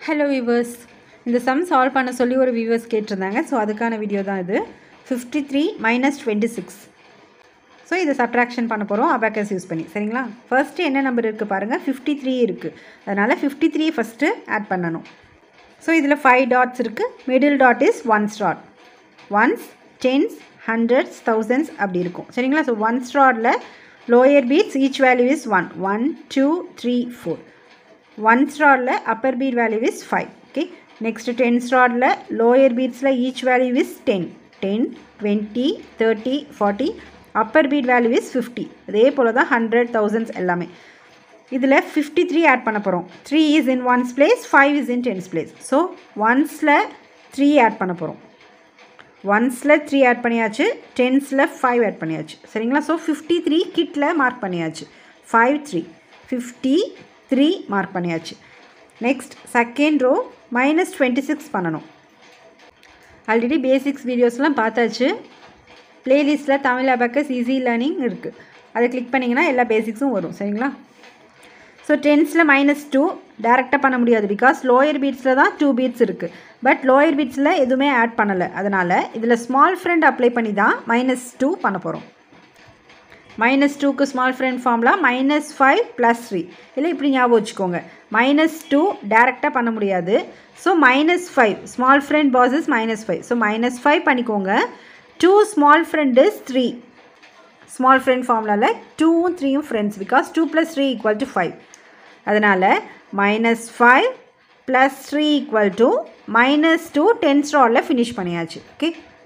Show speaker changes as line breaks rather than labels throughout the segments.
hello viewers இந்த sum solve பண்ண சொல்லி ஒரு வியூவர்ஸ் கேட்டிருந்தாங்க ஸோ அதுக்கான வீடியோ தான் இது fifty three minus twenty six so இதை சப்ட்ராக்ஷன் பண்ண போகிறோம் அபாக்கஸ் யூஸ் பண்ணி சரிங்களா ஃபர்ஸ்ட்டு என்ன நம்பர் இருக்குது பாருங்கள் ஃபிஃப்டி த்ரீ இருக்குது அதனால் ஃபிஃப்டி த்ரீ ஃபஸ்ட்டு ஆட் பண்ணணும் ஸோ இதில் ஃபைவ் டாட்ஸ் இருக்குது middle dot is ones dot ones tens hundreds thousands அப்படி இருக்கும் சரிங்களா ஸோ ஒன் ஸ்டாரில் lower beads each value is one one two three four one ஸ்டாரில் upper bead value is five okay next ten ஸ்டாரில் lower பீட்ஸில் each value is ten ten twenty thirty forty upper bead value is fifty அதே போல் தான் hundred thousands எல்லாமே இதில் fifty three add பண்ண போகிறோம் three is in ones place five is in tens place so ஒன்ஸில் த்ரீ ஆட் பண்ண போகிறோம் ஒன்ஸில் த்ரீ ஆட் பண்ணியாச்சு டென்ஸில் ஃபைவ் ஆட் பண்ணியாச்சு சரிங்களா ஸோ ஃபிஃப்டி த்ரீ கிட்டில் மார்க் பண்ணியாச்சு five three fifty three mark பண்ணியாச்சு next second row minus twenty six பண்ணணும் ஆல்ரெடி பேசிக்ஸ் வீடியோஸ்லாம் பார்த்தாச்சு ப்ளேலிஸ்ட்டில் தமிழ் அபக்கஸ் ஈஸி லேர்னிங் இருக்குது அதை கிளிக் பண்ணிங்கன்னா எல்லா பேசிக்ஸும் வரும் சரிங்களா ஸோ டென்ஸில் மைனஸ் டூ டேரெக்டாக பண்ண முடியாது பிகாஸ் லோயர் பீட்ஸில் தான் டூ பீட்ஸ் இருக்குது பட் லோயர் பீட்ஸில் எதுவுமே ஆட் பண்ணலை அதனால் இதில் ஸ்மால் ஃப்ரெண்ட் அப்ளை பண்ணி தான் மைனஸ் டூ பண்ண போகிறோம் மைனஸ் டூக்கு ஸ்மால் ஃப்ரெண்ட் ஃபார்ம்லாம் மைனஸ் ஃபைவ் ப்ளஸ் த்ரீ இல்லை இப்படி ஞாபகம் வச்சுக்கோங்க மைனஸ் டூ டேரெக்டாக பண்ண முடியாது so minus five small friend pass is minus five so minus five பண்ணிக்கோங்க two small friend is three small friend ஃபார்முலாவில் டூவும் த்ரீயும் friends because two plus three equal to five அதனால் minus five plus three equal to minus two ten ஸ்டாரில் finish பண்ணியாச்சு okay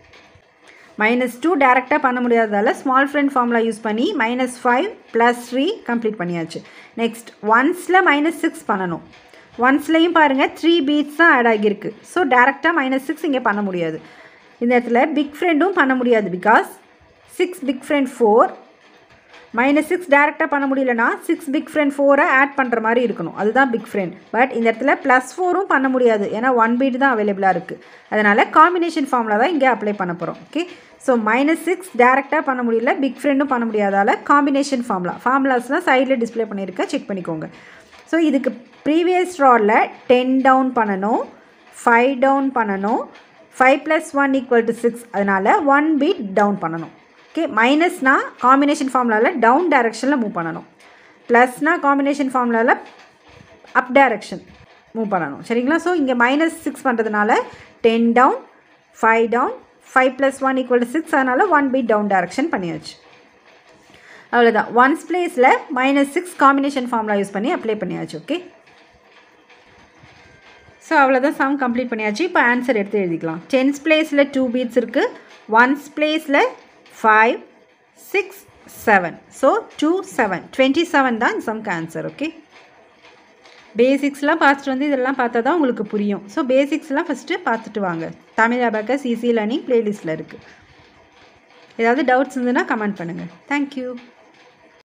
minus two டேரெக்டாக பண்ண முடியாததால் ஸ்மால் ஃப்ரெண்ட் ஃபார்முலா யூஸ் பண்ணி minus five plus three complete பண்ணியாச்சு நெக்ஸ்ட் ஒன்ஸில் minus six பண்ணணும் ஒன்ஸ்லேயும் பாருங்கள் த்ரீ பீட்ஸ் தான் ஆட் ஆகியிருக்கு ஸோ டேரெக்டாக மைனஸ் சிக்ஸ் இங்கே பண்ண முடியாது இந்த இடத்துல பிக் ஃப்ரெண்டும் பண்ண முடியாது because six big friend four minus six டேரெக்டாக பண்ண முடியலனா சிக்ஸ் பிக் ஃப்ரெண்ட் ஃபோரை ஆட் பண்ணுற மாதிரி இருக்கணும் அதுதான் பிக் ஃப்ரெண்ட் பட் இந்த இடத்துல ப்ளஸ் ஃபோரும் பண்ண முடியாது ஏன்னா ஒன் பீட் தான் அவைலபிளாக இருக்குது அதனால் காம்பினேஷன் ஃபார்மில் தான் இங்கே அப்ளை பண்ண போகிறோம் ஓகே ஸோ மைனஸ் சிக்ஸ் டேரெக்டாக பண்ண முடியல பிக் ஃப்ரெண்டும் பண்ண முடியாதால் காம்பினேஷன் ஃபார்முலா ஃபார்முலாஸ்லாம் சைடில் டிஸ்பிளே பண்ணியிருக்கேன் செக் பண்ணிக்கோங்க ஸோ இதுக்கு ப்ரீவியஸ் ட்ராவில் டென் டவுன் பண்ணணும் ஃபைவ் டவுன் பண்ணணும் five plus one equal to six அதனால் ஒன் பீட் டவுன் பண்ணணும் ஓகே மைனஸ்னால் காம்பினேஷன் ஃபார்முலாவில் டவுன் டைரெக்ஷனில் மூவ் பண்ணணும் ப்ளஸ்னால் காம்பினேஷன் ஃபார்முலாவில் அப் டைரெக்ஷன் மூவ் பண்ணணும் சரிங்களா ஸோ இங்கே மைனஸ் சிக்ஸ் பண்ணுறதுனால ten down five down five plus one equal to six அதனால் ஒன் பீட் டவுன் டைரெக்ஷன் பண்ணியாச்சு அவ்வளோதான் ஒன்ஸ் பிளேஸில் minus six combination formula use பண்ணி அப்ளை பண்ணியாச்சு ஓகே ஸோ அவ்வளோதான் சம் கம்ப்ளீட் பண்ணியாச்சு இப்போ ஆன்சர் எடுத்து எழுதிக்கலாம் டென்ஸ் பிளேஸில் டூ பீட்ஸ் இருக்குது ஒன்ஸ் பிளேஸில் five six seven so two seven twenty seven தான் இந்த சம்க்கு ஆன்சர் ஓகே பேசிக்ஸ்லாம் பார்த்துட்டு வந்து இதெல்லாம் பார்த்தா தான் உங்களுக்கு புரியும் ஸோ பேசிக்ஸ்லாம் ஃபஸ்ட்டு பார்த்துட்டு வாங்க தமிழ் அபாக்கஸ் ஈஸி லேர்னிங் ப்ளேலிஸ்ட்டில் இருக்குது ஏதாவது டவுட்ஸ் இருந்ததுன்னா கமெண்ட் பண்ணுங்கள் தேங்க்யூ